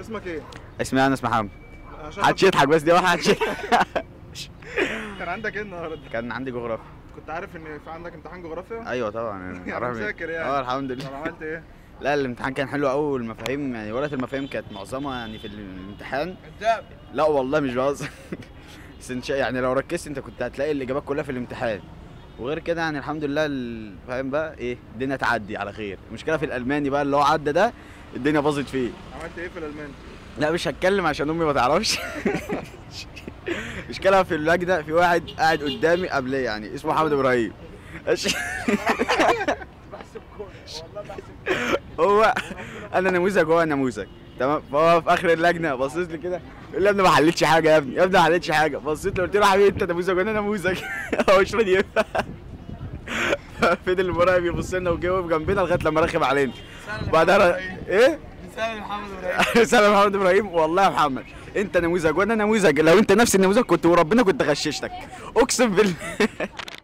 اسمك ايه؟ اسمي انس محمد عشان محدش يضحك بس دي واحد محدش يضحك. كان عندك ايه النهارده؟ كان عندي جغرافيا كنت عارف ان في عندك امتحان جغرافيا؟ ايوه طبعا يعني أعرف إيه. مذاكر يعني. اه الحمد طب لله عملت ايه؟ لا الامتحان كان حلو قوي والمفاهيم يعني ورقه المفاهيم كانت معظمها يعني في الامتحان كذاب لا والله مش بهزر بس إن شاء- يعني لو ركزت انت كنت هتلاقي الاجابات كلها في الامتحان وغير كده يعني الحمد لله ال- فاهم بقى ايه الدنيا تعدي على خير المشكله في الالماني بقى اللي هو عدى ده الدنيا باظت فيه عملت ايه في الالماني؟ لا مش هتكلم عشان امي ما تعرفش مشكلة في اللجنة في واحد قاعد قدامي قبلي يعني اسمه محمد ابراهيم ماشي؟ بحسب كوره والله بحسب هو انا نموذج وهو نموذج تمام فهو في اخر اللجنه بصيت لي كده يقول لي يا ابني ما حلتش حاجه يا ابني يا ابني ما حلتش حاجه بصيت له قلت له يا حبيبي انت نموذج وانا نموذج هو مش راضي يفهم فضل المراقب يبص لنا وجاوب جنبنا لغايه لما رخم علينا بعدها ر- ايه لسان محمد ابراهيم سلام محمد ابراهيم والله يا محمد انت نموذج وانا نموذج لو انت نفس النموذج كنت وربنا كنت غششتك اقسم بالله